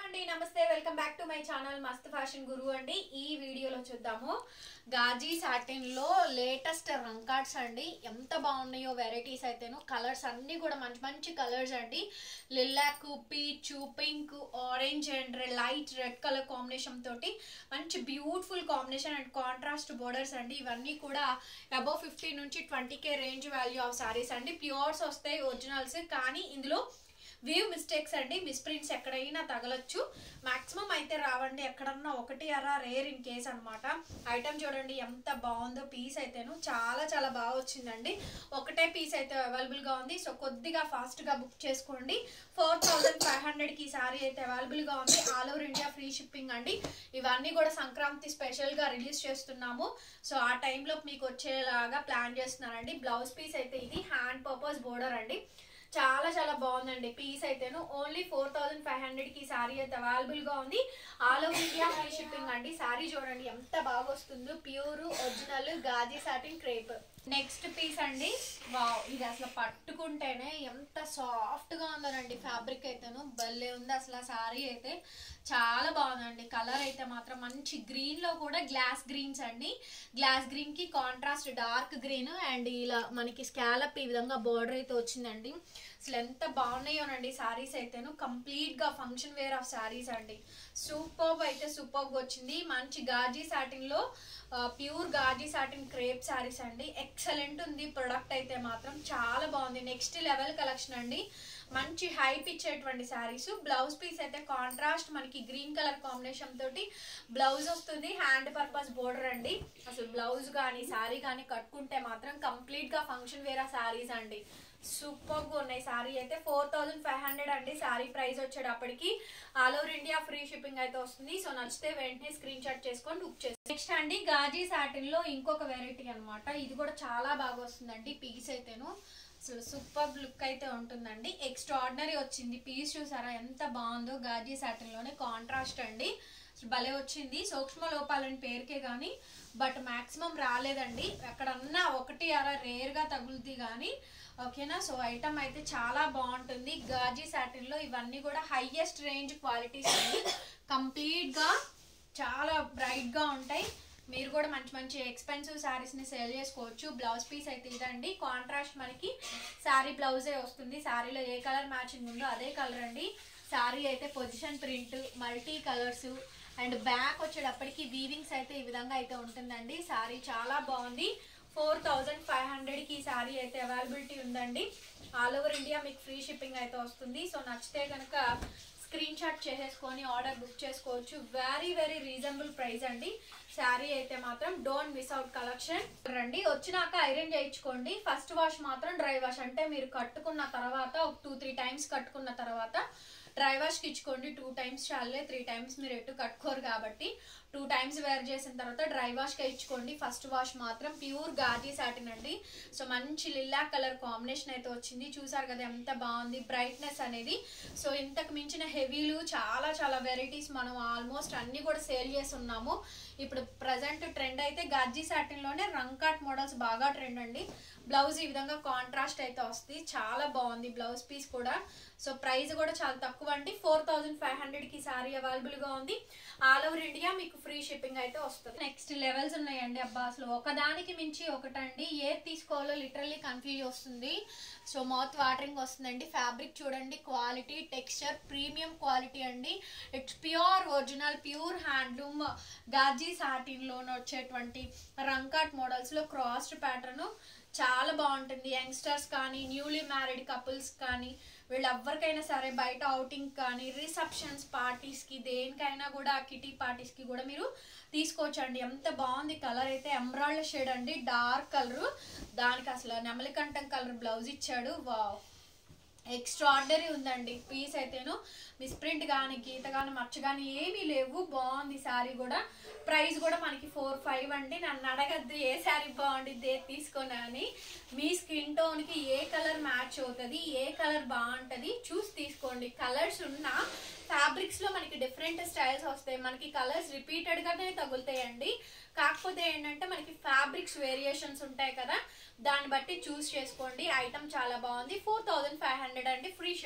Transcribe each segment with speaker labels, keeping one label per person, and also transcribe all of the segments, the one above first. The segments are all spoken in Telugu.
Speaker 1: అండి నమస్తే welcome back to my channel Mast fashion guru అండి ఈ వీడియోలో చూద్దాము గాజీ సాటిన్ లో లేటెస్ట్ రంకార్డ్స్ అండి ఎంత బాగున్నాయో వెరైటీస్ అయితేను కలర్స్ అన్ని కూడా మంచి మంచి కలర్స్ అండి lilac peach pink orange and light red colour combination తోటి మంచి beautiful combination and contrast borders అండి ఇవన్నీ కూడా అబౌవ్ ఫిఫ్టీ నుంచి twenty K range value of saris అండి ప్యూర్స్ వస్తాయి ఒరిజినల్స్ కానీ ఇందులో వ్యూ మిస్టేక్స్ అండి మిస్ప్రింట్స్ ఎక్కడైనా తగలొచ్చు మాక్సిమం అయితే రావండి ఎక్కడన్నా ఒకటి అరా రేర్ ఇన్ కేస్ అనమాట ఐటమ్ చూడండి ఎంత బాగుందో పీస్ అయితేను చాలా చాలా బాగా వచ్చిందండి ఒకటే పీస్ అయితే అవైలబుల్గా ఉంది సో కొద్దిగా ఫాస్ట్గా బుక్ చేసుకోండి ఫోర్ థౌజండ్ ఫైవ్ హండ్రెడ్కి ఈ సారీ అయితే అవైలబుల్గా ఉంది all over India free shipping అండి ఇవన్నీ కూడా సంక్రాంతి స్పెషల్గా రిలీజ్ చేస్తున్నాము సో ఆ టైంలో మీకు వచ్చేలాగా ప్లాన్ చేస్తున్నానండి బ్లౌజ్ పీస్ అయితే ఇది హ్యాండ్ పర్పస్ బోర్డర్ అండి చాలా చాలా బాగుందండి పీస్ అయితేను only four thousand five hundred కి సారీ అయితే అవైలబుల్ గా ఉంది all over India free shipping అండి సారీ చూడండి ఎంత బాగా వస్తుందో pure original Gaji satin crepe next piece అండి వావ్ ఇది అసలు పట్టుకుంటేనే ఎంత సాఫ్ట్ గా ఉందనండి ఫ్యాబ్రిక్ అయితేను భలే ఉంది అసలు ఆ సారీ అయితే చాలా బాగుందండి కలర్ అయితే మాత్రం మంచి గ్రీన్ లో కూడా గ్లాస్ గ్రీన్స్ అండి గ్లాస్ గ్రీన్ కి కాంట్రాస్ట్ డార్క్ గ్రీన్ అండ్ ఇలా మనకి స్కాలప్ ఈ విధంగా బోర్డర్ అయితే వచ్చిందండి అసలు ఎంత బాగున్నాయోనండి సారీస్ అయితేను కంప్లీట్ గా ఫంక్షన్ వేర్ ఆఫ్ సారీస్ అండి సూపర్ అయితే సూపర్ వచ్చింది మంచి గాజీ సాటిన్ లో pure Gaji satin crepe saris అండి ఎక్సలెంట్ ఉంది ప్రొడక్ట్ అయితే మాత్రం చాలా బాగుంది నెక్స్ట్ లెవెల్ కలెక్షన్ అండి మంచి హైప్ ఇచ్చేటువంటి శారీస్ బ్లౌజ్ పీస్ అయితే కాంట్రాస్ట్ మనకి గ్రీన్ కలర్ కాంబినేషన్ తోటి బ్లౌజ్ వస్తుంది హ్యాండ్ పర్పస్ బోర్డర్ అండి అసలు బ్లౌజ్ కానీ శారీ కానీ కట్టుకుంటే మాత్రం కంప్లీట్ గా ఫంక్షన్ వేరే శారీస్ అండి సూపర్ గా ఉన్నాయి సారీ అయితే ఫోర్ థౌజండ్ ఫైవ్ హండ్రెడ్ అండి సారీ ప్రైస్ వచ్చేటప్పటికి all over India free shipping అయితే వస్తుంది సో నచ్చితే వెంటనే స్క్రీన్ షాట్ చేసుకొని బుక్ చేసి నెక్స్ట్ అండి గాజీ సాటిన్ లో ఇంకొక వెరైటీ అనమాట ఇది కూడా చాలా బాగా వస్తుందండి పీస్ అయితేను అసలు సూపర్ లుక్ అయితే ఉంటుందండి ఎక్స్ట్రాడినరీ వచ్చింది పీస్ చూసారా ఎంత బాగుందో గాజీ సాటిన్ లోనే కాంట్రాస్ట్ అండి అసలు భలే వచ్చింది సూక్ష్మ లోపాలని పేరుకే కానీ బట్ మాక్సిమం రాలేదండి ఎక్కడన్నా ఒకటి అర రేర్గా తగులుతుంది కానీ ఓకేనా సో ఐటమ్ అయితే చాలా బాగుంటుంది గాజీ సాటిన్ లో ఇవన్నీ కూడా హైయెస్ట్ రేంజ్ క్వాలిటీస్ అండి కంప్లీట్ గా చాలా బ్రైట్ గా ఉంటాయి మీరు కూడా మంచి మంచి ఎక్స్పెన్సివ్ శారీస్ ని సేల్ చేసుకోవచ్చు బ్లౌజ్ పీస్ అయితే ఇదండి కాంట్రాస్ట్ మనకి శారీ బ్లౌజే వస్తుంది శారీలో ఏ కలర్ మ్యాచింగ్ ఉందో అదే కలర్ అండి శారీ అయితే position print multi colours and back వచ్చేటప్పటికి వీవింగ్స్ అయితే ఈ విధంగా అయితే ఉంటుందండి శారీ చాలా బాగుంది ఫోర్ థౌజండ్ ఫైవ్ హండ్రెడ్కి ఈ శారీ అయితే అవైలబిలిటీ ఉందండి ఆల్ ఓవర్ ఇండియా మీకు ఫ్రీ షిప్పింగ్ అయితే వస్తుంది సో నచ్చితే కనుక స్క్రీన్ షాట్ చేసేసుకొని ఆర్డర్ బుక్ చేసుకోవచ్చు వెరీ వెరీ రీజనబుల్ ప్రైస్ అండి శారీ అయితే మాత్రం డోంట్ మిస్ అవుట్ కలెక్షన్ రండి వచ్చినాక ఐరన్ చేయించుకోండి ఫస్ట్ వాష్ మాత్రం డ్రై వాష్ అంటే మీరు కట్టుకున్న తర్వాత ఒక టూ త్రీ టైమ్స్ కట్టుకున్న తర్వాత డ్రై వాష్కి ఇచ్చుకోండి టూ టైమ్స్ చాలే త్రీ టైమ్స్ మీరు ఎటు కట్టుకోరు కాబట్టి టూ టైమ్స్ వేర్ చేసిన తర్వాత డ్రై వాష్కి ఇచ్చుకోండి ఫస్ట్ వాష్ మాత్రం ప్యూర్ గాజీ సాటిన్ అండి సో మంచి లిల్లా కలర్ కాంబినేషన్ అయితే వచ్చింది చూసారు కదా ఎంత బాగుంది బ్రైట్నెస్ అనేది సో ఇంతకు మించిన హెవీలు చాలా చాలా వెరైటీస్ మనం ఆల్మోస్ట్ అన్ని కూడా సేల్ చేసి ఉన్నాము ఇప్పుడు ప్రజెంట్ ట్రెండ్ అయితే గజ్జీ సాటిన్లోనే రంకాట్ మోడల్స్ బాగా ట్రెండ్ అండి బ్లౌజ్ ఈ విధంగా కాంట్రాస్ట్ అయితే వస్తుంది చాలా బాగుంది బ్లౌజ్ పీస్ కూడా సో ప్రైస్ కూడా చాలా తక్కువ అండి ఫోర్ థౌజండ్ ఫైవ్ హండ్రెడ్కి సారీ అవైలబుల్గా ఉంది ఆల్ ఓవర్ ఇండియా మీకు ఫ్రీ షిప్పింగ్ అయితే వస్తుంది నెక్స్ట్ లెవెల్స్ ఉన్నాయండి అబ్బా అసలు ఒకదానికి మించి ఒకటండి ఏది తీసుకోవాలో లిటరల్లీ కన్ఫ్యూజ్ వస్తుంది సో మౌత్ వాటరింగ్ వస్తుందండి ఫ్యాబ్రిక్ చూడండి క్వాలిటీ టెక్స్చర్ ప్రీమియం క్వాలిటీ అండి it's pure original pure handloom Gaji సాటిన్లోనే వచ్చేటువంటి రంకాట్ మోడల్స్లో క్రాస్డ్ ప్యాటర్న్ చాలా బాగుంటుంది యంగ్స్టర్స్ కానీ న్యూలీ మ్యారీడ్ కపుల్స్ కానీ వీళ్ళు ఎవరికైనా సరే బయట అవుటింగ్ కానీ రిసెప్షన్స్ పార్టీస్కి దేనికైనా కూడా కిటీ పార్టీస్కి కూడా మీరు తీసుకోవచ్చండి ఎంత బాగుంది కలర్ అయితే ఎమరాల్డ్ షేడ్ అండి డార్క్ కలర్ దానికి అసలు నెమలికంఠం కలర్ బ్లౌజ్ ఇచ్చాడు వావ్ ఎక్స్ట్రాడనరీ ఉందండి పీస్ అయితేను మిస్ప్రింట్ కానీ గీత కానీ మచ్చ కానీ ఏమీ లేవు బాగుంది శారీ కూడా ప్రైస్ కూడా మనకి ఫోర్ ఫైవ్ అండి నన్ను అడగద్దు ఏ శారీ బాగుండిద్ది ఏ తీసుకున్నా అని మీ స్కిన్ టోన్కి ఏ కలర్ మ్యాచ్ అవుతుంది ఏ కలర్ బాగుంటుంది చూసి తీసుకోండి కలర్స్ ఉన్న ఫ్యాబ్రిక్స్లో మనకి డిఫరెంట్ స్టైల్స్ వస్తాయి మనకి కలర్స్ రిపీటెడ్గానే తగులుతాయండి కాకపోతే ఏంటంటే మనకి ఫ్యాబ్రిక్స్ వేరియేషన్స్ ఉంటాయి కదా దాన్ని బట్టి చూస్ చేసుకోండి ఐటమ్ చాలా బాగుంది ఫోర్ థౌజండ్ ఫైవ్ హండ్రెడ్ అండి ఫ్రీ షిప్పింగ్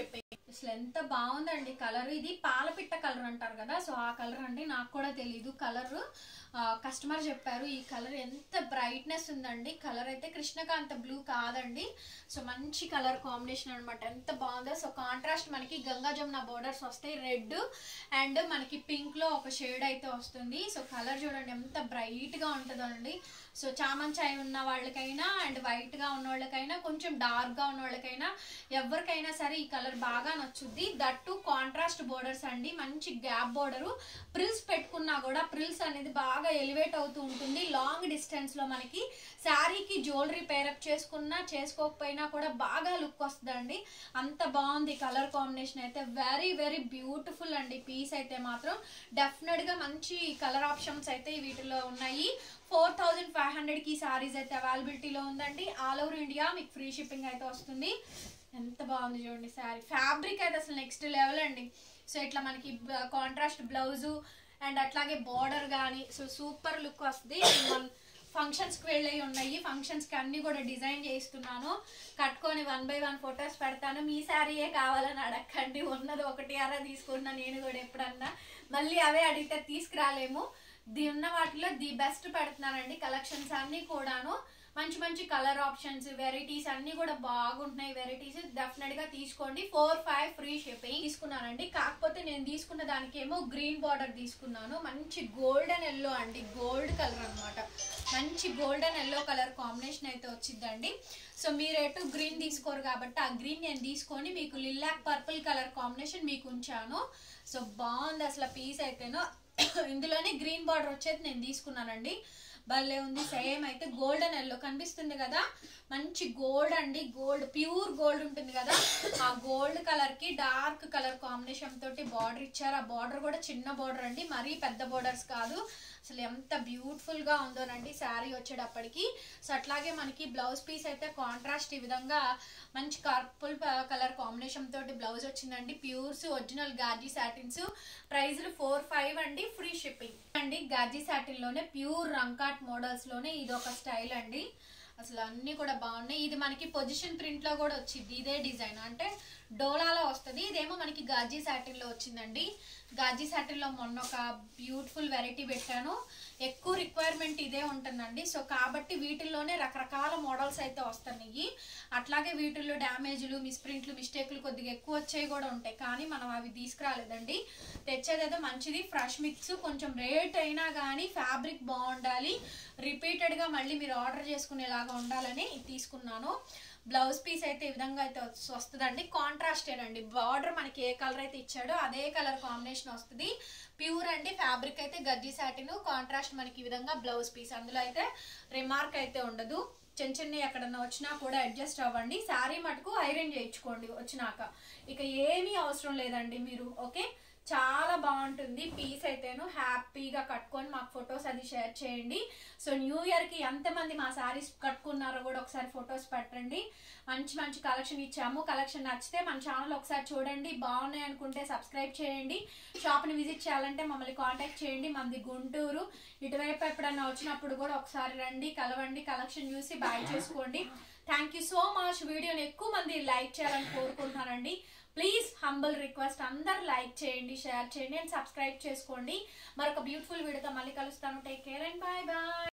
Speaker 1: అసలు ఎంత బాగుందండి కలర్ ఇది పాలపిట్ట కలర్ అంటారు కదా సో ఆ కలర్ అండి నాకు కూడా తెలీదు కలర్ కస్టమర్ చెప్పారు ఈ కలర్ ఎంత బ్రైట్నెస్ ఉందండి కలర్ అయితే కృష్ణకాంత బ్లూ కాదండి సో మంచి కలర్ కాంబినేషన్ అనమాట ఎంత బాగుందో సో కాంట్రాస్ట్ మనకి గంగా జమున బోర్డర్స్ వస్తాయి రెడ్ అండ్ మనకి పింక్ లో ఒక షేడ్ అయితే వస్తుంది సో కలర్ చూడండి ఎంత బ్రైట్ గా ఉంటుందో అండి సో చామన్ చాయ్ ఉన్న వాళ్ళకైనా అండ్ వైట్ గా ఉన్న వాళ్ళకైనా కొంచెం డార్క్ గా ఉన్న వాళ్ళకైనా ఎవరికైనా సరే ఈ కలర్ బాగా నచ్చుద్ది దట్టు కాంట్రాస్ట్ బోర్డర్స్ అండి మంచి గ్యాప్ బోర్డరు ప్రిల్స్ పెట్టుకున్నా కూడా ప్రిల్స్ అనేది బాగా ఎలివేట్ అవుతూ ఉంటుంది లాంగ్ డిస్టెన్స్ లో మనకి శారీకి జ్యువెలరీ పేరప్ చేసుకున్నా చేసుకోకపోయినా కూడా బాగా లుక్ వస్తుందండి అంత బాగుంది కలర్ కాంబినేషన్ అయితే వెరీ వెరీ బ్యూటిఫుల్ అండి పీస్ అయితే మాత్రం డెఫినెట్ గా మంచి కలర్ ఆప్షన్స్ అయితే వీటిలో ఉన్నాయి ఫోర్ థౌజండ్ ఫైవ్ హండ్రెడ్కి సారీస్ అయితే అవైలబిలిటీలో ఉందండి ఆల్ ఓవర్ ఇండియా మీకు ఫ్రీ షిప్పింగ్ అయితే వస్తుంది ఎంత బాగుంది చూడండి శారీ ఫ్యాబ్రిక్ అయితే అసలు నెక్స్ట్ లెవెల్ అండి సో ఇట్లా మనకి కాంట్రాస్ట్ బ్లౌజు అండ్ అట్లాగే బార్డర్ కానీ సో సూపర్ లుక్ వస్తుంది ఫంక్షన్స్కి వెళ్ళి ఉన్నాయి ఫంక్షన్స్కి అన్ని కూడా డిజైన్ చేస్తున్నాను కట్టుకొని వన్ బై వన్ ఫొటోస్ పెడతాను మీ శారీయే కావాలని అడగండి ఉన్నది ఒకటి అరా తీసుకున్నా నేను కూడా ఎప్పుడన్నా మళ్ళీ అవే అడిగితే తీసుకురాలేము ది ఉన్న వాటిలో ది బెస్ట్ పెడుతున్నానండి కలెక్షన్స్ అన్ని కూడాను మంచి మంచి కలర్ ఆప్షన్స్ వెరైటీస్ అన్ని కూడా బాగుంటున్నాయి వెరైటీస్ డెఫినెట్ గా తీసుకోండి ఫోర్ ఫైవ్ ఫ్రీ షిప్పింగ్ తీసుకున్నానండి కాకపోతే నేను తీసుకున్న దానికేమో గ్రీన్ బార్డర్ తీసుకున్నాను మంచి గోల్డెన్ ఎల్లో అండి గోల్డ్ కలర్ అన్నమాట మంచి గోల్డెన్ ఎల్లో కలర్ కాంబినేషన్ అయితే వచ్చిందండి సో మీరు ఎటు గ్రీన్ తీసుకోరు కాబట్టి ఆ గ్రీన్ నేను తీసుకొని మీకు లిల్లాక్ పర్పుల్ కలర్ కాంబినేషన్ మీకు ఉంచాను సో బాగుంది అసలు పీస్ అయితేనో ఇందులోనే గ్రీన్ బార్డర్ వచ్చేది నేను తీసుకున్నానండి భలే ఉంది సేమ్ అయితే గోల్డెన్ ఎల్లో కనిపిస్తుంది కదా మంచి గోల్డ్ అండి గోల్డ్ ప్యూర్ గోల్డ్ ఉంటుంది కదా ఆ గోల్డ్ కలర్ కి డార్క్ కలర్ కాంబినేషన్ తోటి బార్డర్ ఇచ్చారు ఆ బార్డర్ కూడా చిన్న బార్డర్ అండి మరీ పెద్ద బార్డర్స్ కాదు అసలు ఎంత బ్యూటిఫుల్ గా ఉందోనండి శారీ వచ్చేటప్పటికి సో అట్లాగే మనకి బ్లౌజ్ పీస్ అయితే కాంట్రాస్ట్ ఈ విధంగా మంచి పర్పుల్ కలర్ కాంబినేషన్ తోటి బ్లౌజ్ వచ్చిందండి ప్యూర్స్ ఒరిజినల్ గాజీ సాటిన్స్ ప్రైజ్లు ఫోర్ ఫైవ్ అండి ఫ్రీ షిప్పింగ్ అండి గాజీ సాటిన్ లోనే ప్యూర్ రంకాట్ మోడల్స్ లోనే ఇది ఒక స్టైల్ అండి అసలు అన్ని కూడా బాగున్నాయి ఇది మనకి పొజిషన్ ప్రింట్ లో కూడా వచ్చింది ఇదే డిజైన్ అంటే డోలాలో వస్తుంది ఇదేమో మనకి గాజీ సాటిన్ లో వచ్చిందండి గాజీ సాటిన్ లో మొన్న ఒక బ్యూటిఫుల్ వెరైటీ పెట్టాను ఎక్కువ రిక్వైర్మెంట్ ఇదే ఉంటుందండి సో కాబట్టి వీటిల్లోనే రకరకాల మోడల్స్ అయితే వస్తున్నాయి అట్లాగే వీటిల్లో డ్యామేజ్లు మిస్ప్రింట్లు మిస్టేక్లు కొద్దిగా ఎక్కువ వచ్చేవి కూడా ఉంటాయి కానీ మనం అవి తీసుకురాలేదండి తెచ్చేదేదో మంచిది ఫ్రెష్ మిక్స్ కొంచెం రేట్ అయినా కానీ ఫ్యాబ్రిక్ బాగుండాలి రిపీటెడ్గా మళ్ళీ మీరు ఆర్డర్ చేసుకునేలాగా ఉండాలని తీసుకున్నాను బ్లౌజ్ పీస్ అయితే ఈ విధంగా అయితే వస్తుందండి కాంట్రాస్టేనండి బార్డర్ మనకి ఏ కలర్ అయితే ఇచ్చాడో అదే కలర్ కాంబినేషన్ వస్తుంది ప్యూర్ అండి ఫ్యాబ్రిక్ అయితే గజ్జి సాటిన్ కాంట్రాస్ట్ మనకి ఈ విధంగా బ్లౌజ్ పీస్ అందులో అయితే రిమార్క్ అయితే ఉండదు చిన్న చిన్న ఎక్కడన్నా వచ్చినా కూడా అడ్జస్ట్ అవ్వండి శారీ మటుకు ఐరన్ చేయించుకోండి వచ్చినాక ఇక ఏమీ అవసరం లేదండి మీరు ఓకే చాలా బాగుంటుంది పీస్ అయితేను హ్యాపీగా కట్టుకొని మాకు ఫొటోస్ అది షేర్ చేయండి సో న్యూ ఇయర్కి ఎంతమంది మా శారీస్ కట్టుకున్నారో కూడా ఒకసారి ఫొటోస్ పెట్టండి మంచి మంచి కలెక్షన్ ఇచ్చాము కలెక్షన్ నచ్చితే మన ఛానల్ ఒకసారి చూడండి బాగున్నాయి అనుకుంటే సబ్స్క్రైబ్ చేయండి షాప్ని విజిట్ చేయాలంటే మమ్మల్ని కాంటాక్ట్ చేయండి మనది గుంటూరు ఇటువైపు ఎప్పుడన్నా వచ్చినప్పుడు కూడా ఒకసారి రండి కలవండి కలెక్షన్ చూసి బాయ్ చేసుకోండి థ్యాంక్ యూ సో మచ్ వీడియోని ఎక్కువ మంది లైక్ చేయాలని కోరుకుంటున్నానండి ప్లీజ్ హంబల్ రిక్వెస్ట్ అందరు లైక్ చేయండి షేర్ చేయండి అండ్ సబ్స్క్రైబ్ చేసుకోండి మరొక బ్యూటిఫుల్ వీడియోతో మళ్ళీ కలుస్తాను take care and bye bye